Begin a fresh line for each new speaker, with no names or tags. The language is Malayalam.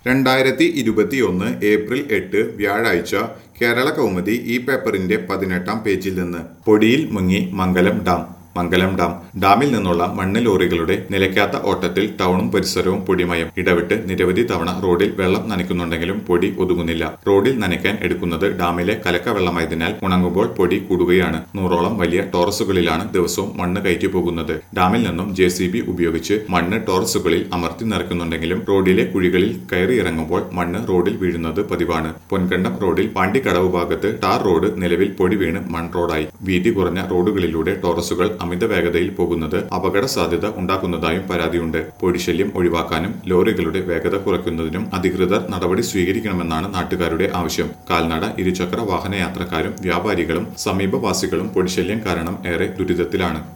രണ്ടായിരത്തി ഇരുപത്തിയൊന്ന് ഏപ്രിൽ എട്ട് വ്യാഴാഴ്ച കേരള കൗമുദി ഈ പേപ്പറിന്റെ പതിനെട്ടാം പേജിൽ നിന്ന് പൊടിയിൽ മുങ്ങി മംഗലം ഡാം മംഗലം ഡാം ഡാമിൽ നിന്നുള്ള മണ്ണ് ലോറികളുടെ നിലയ്ക്കാത്ത ഓട്ടത്തിൽ ടൗണും പരിസരവും പൊടിമയം ഇടവിട്ട് നിരവധി തവണ റോഡിൽ വെള്ളം നനയ്ക്കുന്നുണ്ടെങ്കിലും പൊടി ഒതുങ്ങുന്നില്ല റോഡിൽ നനയ്ക്കാൻ എടുക്കുന്നത് ഡാമിലെ കലക്ക വെള്ളമായതിനാൽ ഉണങ്ങുമ്പോൾ പൊടി കൂടുകയാണ് നൂറോളം വലിയ ടോറസുകളിലാണ് ദിവസവും മണ്ണ് കയറ്റി പോകുന്നത് ഡാമിൽ നിന്നും ജെ ഉപയോഗിച്ച് മണ്ണ് ടോറസുകളിൽ അമർത്തി നിറയ്ക്കുന്നുണ്ടെങ്കിലും റോഡിലെ കുഴികളിൽ കയറി ഇറങ്ങുമ്പോൾ മണ്ണ് റോഡിൽ വീഴുന്നത് പതിവാണ് പൊൻകണ്ടം റോഡിൽ പാണ്ടിക്കടവ് ഭാഗത്ത് ടാർ റോഡ് നിലവിൽ പൊടി വീണ് മൺ റോഡായി വീതി കുറഞ്ഞ റോഡുകളിലൂടെ ടോറസുകൾ അമിത വേഗതയിൽ പോകുന്നത് അപകട സാധ്യത ഉണ്ടാക്കുന്നതായും പരാതിയുണ്ട് പൊടിശല്യം ഒഴിവാക്കാനും ലോറികളുടെ വേഗത കുറയ്ക്കുന്നതിനും അധികൃതർ നടപടി സ്വീകരിക്കണമെന്നാണ് നാട്ടുകാരുടെ ആവശ്യം കാൽനട ഇരുചക്ര വാഹന യാത്രക്കാരും വ്യാപാരികളും സമീപവാസികളും പൊടിശല്യം കാരണം ഏറെ ദുരിതത്തിലാണ്